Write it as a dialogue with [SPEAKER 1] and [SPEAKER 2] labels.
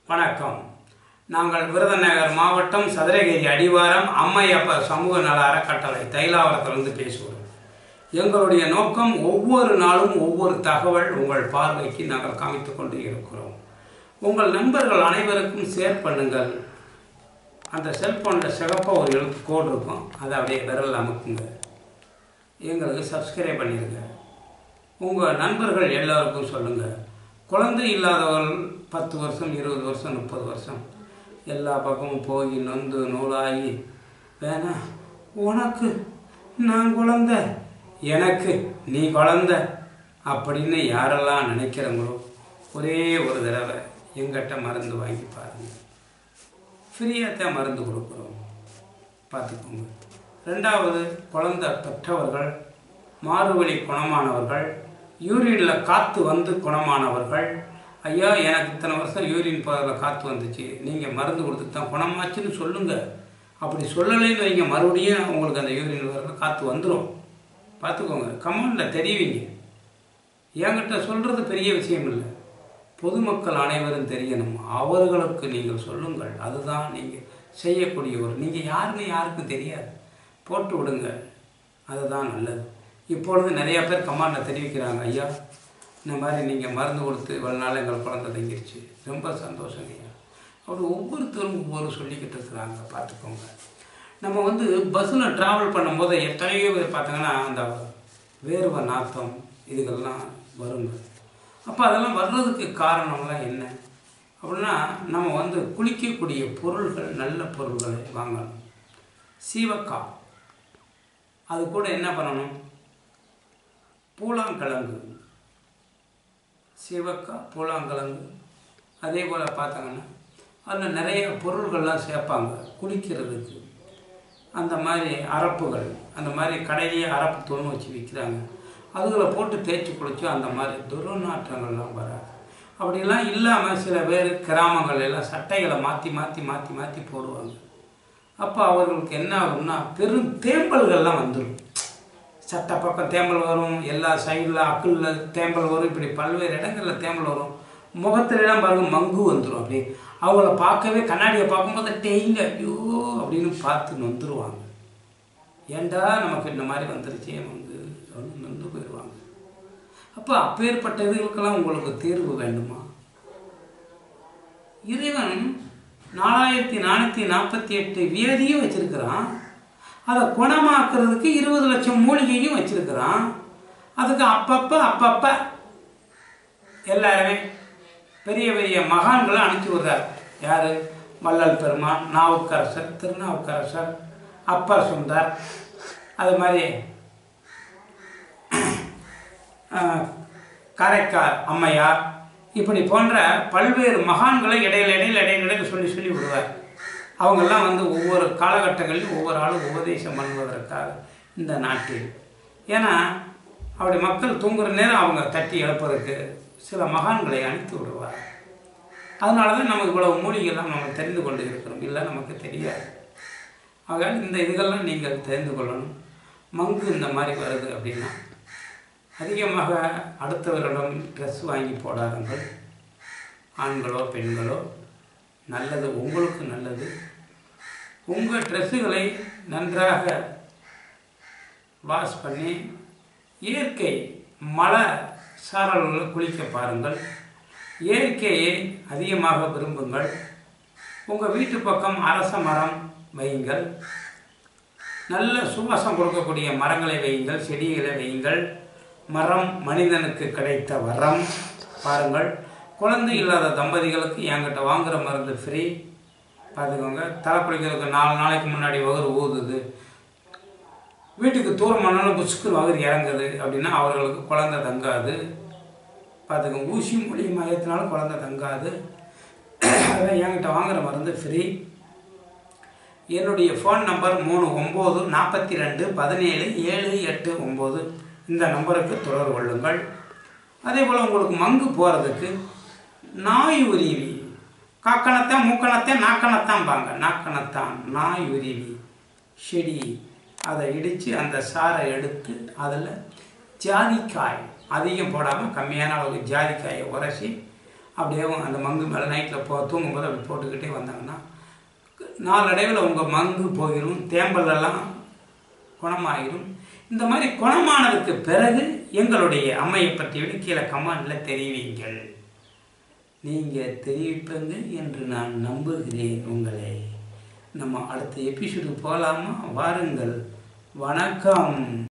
[SPEAKER 1] வணக்கம் நாங்கள் விருதுநகர் மாவட்டம் சதுரகிரி அடிவாரம் அம்மையப்ப சமூக நல அறக்கட்டளை தைலாவரத்திலிருந்து பேசுகிறோம் எங்களுடைய நோக்கம் ஒவ்வொரு நாளும் ஒவ்வொரு தகவல் உங்கள் பார்வைக்கு நாங்கள் காமித்துக் கொண்டு இருக்கிறோம் உங்கள் நண்பர்கள் அனைவருக்கும் ஷேர் பண்ணுங்கள் அந்த செல்போனில் சிகப்பாக ஒரு எழுத்து கோடு இருக்கும் அதை அப்படியே விரல் அமுக்குங்க எங்களுக்கு சப்ஸ்கிரைப் பண்ணிடுங்க உங்கள் நண்பர்கள் எல்லாருக்கும் சொல்லுங்கள் குழந்தை இல்லாதவர்கள் பத்து வருஷம் இருபது வருஷம் முப்பது வருஷம் எல்லா பக்கமும் போய் நொந்து நூலாகி வேணா உனக்கு நான் குழந்தை எனக்கு நீ குழந்தை அப்படின்னு யாரெல்லாம் நினைக்கிறவங்களோ ஒரே ஒரு தடவை எங்கிட்ட மருந்து வாங்கி பாருங்கள் ஃப்ரீயாக தான் மருந்து கொடுக்குறோம் பார்த்துக்கோங்க ரெண்டாவது குழந்தை பெற்றவர்கள் மாறுவழி குணமானவர்கள் யூரினில் காற்று வந்து குணமானவர்கள் ஐயா எனக்கு இத்தனை வருஷம் யூரின் போகிறதுல காற்று வந்துச்சு நீங்கள் மருந்து கொடுத்து தான் குணமாச்சுன்னு சொல்லுங்கள் அப்படி சொல்லலைன்னு வைங்க மறுபடியும் உங்களுக்கு அந்த யூரின் வரல காற்று வந்துடும் பார்த்துக்கோங்க கமெண்டில் தெரிவிங்க என்கிட்ட சொல்கிறது பெரிய விஷயம் இல்லை பொதுமக்கள் அனைவரும் தெரியணும் அவர்களுக்கு நீங்கள் சொல்லுங்கள் அதுதான் நீங்கள் செய்யக்கூடிய ஒரு நீங்கள் யாருன்னு யாருக்கும் தெரியாது போட்டு விடுங்க அதுதான் நல்லது இப்பொழுது நிறைய பேர் கமாண்டில் தெரிவிக்கிறாங்க ஐயா இந்த மாதிரி நீங்கள் மருந்து கொடுத்து இவ்வளோ நாள் எங்கள் குழந்தை தங்கிருச்சு ரொம்ப சந்தோஷங்க ஐயா அவர் ஒவ்வொருத்தரும் ஒவ்வொரு சொல்லிக்கிட்டு இருக்கிறாங்க பார்த்துக்கோங்க நம்ம வந்து பஸ்ஸில் ட்ராவல் பண்ணும்போது எத்தனையோ பேர் பார்த்தீங்கன்னா அந்த வேர்வை நாத்தம் இதுகள்லாம் வருங்க அப்போ அதெல்லாம் வர்றதுக்கு காரணம்லாம் என்ன அப்படின்னா நம்ம வந்து குளிக்கக்கூடிய பொருள்கள் நல்ல பொருள்களை வாங்கணும் சீவக்காய் அது கூட என்ன பண்ணணும் பூலாங்கிழங்கு சீவக்காய் பூலாங்கிழங்கு அதே போல் பார்த்தாங்கன்னா அதில் நிறைய பொருள்கள்லாம் சேர்ப்பாங்க குளிக்கிறதுக்கு அந்த மாதிரி அரப்புகள் அந்த மாதிரி கடையிலேயே அரப்பு தூள்னு வச்சு விற்கிறாங்க அதுகளை போட்டு தேய்ச்சி குளிச்சு அந்த மாதிரி துர்நாற்றங்கள்லாம் வராது அப்படிலாம் இல்லாமல் சில பேர் கிராமங்கள் எல்லாம் சட்டைகளை மாற்றி மாற்றி மாற்றி மாற்றி போடுவாங்க அப்போ அவர்களுக்கு என்ன ஆகும்னா பெரும் தேம்பல்கள்லாம் வந்துடும் சட்டை பக்கம் தேம்பல் வரும் எல்லா சைடில் அக்குளில் தேம்பல் வரும் இப்படி பல்வேறு இடங்களில் தேம்பல் வரும் முகத்துலலாம் பாருங்க மங்கு வந்துடும் அப்படி அவங்கள பார்க்கவே கண்ணாடியை பார்க்கும்போது டெய்ங்க ஐயோ அப்படின்னு பார்த்து நொந்துருவாங்க ஏண்டா நமக்கு இந்த மாதிரி வந்துருச்சே வந்து அப்படின்னு நொந்து போயிடுவாங்க அப்போ அப்பேற்பட்ட இதுகளுக்கெல்லாம் உங்களுக்கு தீர்வு வேண்டுமா இறைவன் நாலாயிரத்தி நானூற்றி நாற்பத்தி எட்டு வியாதியும் வச்சிருக்கிறான் அதை குணமாக்குறதுக்கு இருபது லட்சம் மூலிகையும் வச்சிருக்கிறான் அதுக்கு அப்பப்போ அப்பப்போ எல்லாருமே பெரிய பெரிய மகான்களை அனுப்பிச்சி விடுறார் யார் வள்ளல் பெருமான் நாவுக்கரசர் திருநாவுக்கரசர் அப்பர் சுந்தர் அது மாதிரி காரைக்கால் அம்மையார் இப்படி போன்ற பல்வேறு மகான்களை இடையில இடையில இடையில இடையில சொல்லி சொல்லி விடுவார் அவங்கெல்லாம் வந்து ஒவ்வொரு காலகட்டங்களிலும் ஒவ்வொரு ஆளும் உபதேசம் பண்ணுவதற்காக இந்த நாட்டில் ஏன்னா அப்படி மக்கள் தூங்குற நேரம் அவங்க தட்டி எழுப்பதற்கு சில மகான்களை அனுப்பி விடுவார் அதனால தான் நமக்கு இவ்வளவு மூலிகைலாம் நம்ம தெரிந்து கொண்டு இருக்கிறோம் இல்லை நமக்கு தெரியாது ஆக இந்த இதுகள்லாம் நீங்கள் தெரிந்து கொள்ளணும் மங்கு இந்த மாதிரி வருது அப்படின்னா அதிகமாக அடுத்தவரிடம் ட்ரெஸ் வாங்கி போடாதங்கள் ஆண்களோ பெண்களோ நல்லது உங்களுக்கு நல்லது உங்கள் ட்ரெஸ்ஸுகளை நன்றாக வாஷ் பண்ணி இயற்கை மழை சாரல்களில் குளிக்க பாருங்கள் இயற்கையை அதிகமாக விரும்புங்கள் உங்கள் வீட்டு பக்கம் அரச மரம் வையுங்கள் நல்ல சுவாசம் கொடுக்கக்கூடிய மரங்களை வையுங்கள் செடிகளை வையுங்கள் மரம் மனிதனுக்கு கிடைத்த வரம் பாருங்கள் குழந்தை இல்லாத தம்பதிகளுக்கு என்கிட்ட வாங்குகிற மருந்து ஃப்ரீ பார்த்துக்கோங்க தலை குளிக்கிறதுக்கு நாலு நாளைக்கு முன்னாடி வகுறு ஊதுது வீட்டுக்கு தூரம் பண்ணாலும் புசுக்கு வகுறு இறங்குது அப்படின்னா அவர்களுக்கு குழந்தை தங்காது பார்த்துக்கோங்க ஊசி மொழி மையத்தினாலும் குழந்தை தங்காது அதான் என்கிட்ட வாங்குகிற மருந்து ஃப்ரீ என்னுடைய ஃபோன் நம்பர் மூணு ஒம்பது நாற்பத்தி ரெண்டு பதினேழு ஏழு எட்டு ஒம்பது இந்த நம்பருக்கு தொடர்பு கொள்ளுங்கள் அதே போல் உங்களுக்கு மங்கு போகிறதுக்கு நாய் உருவி காக்கணத்தான் மூக்கணத்தான் நாக்கணத்தான் பாங்க நாக்கணத்தான் நாய் உருவி செடி அதை இடித்து அந்த சாரை எடுத்து அதில் ஜாதிக்காய் அதிகம் போடாமல் கம்மியான அளவுக்கு ஜாதிக்காயை உரைச்சி அப்படியே அந்த மங்கு மேலே நைட்டில் போ தூங்கும்போது அப்படி போட்டுக்கிட்டே வந்தாங்கன்னா நாளடைவில் உங்கள் மங்கு போயிடும் தேம்பலெல்லாம் குணமாயிரும் இந்த மாதிரி குணமானதுக்கு பிறகு எங்களுடைய அம்மையை பற்றியோடு கீழே கமாண்டில் தெரிவிங்கள் நீங்கள் தெரிவிப்பங்க என்று நான் நம்புகிறேன் உங்களை நம்ம அடுத்த எபிசோடு போகலாமா வாருங்கள் வணக்கம்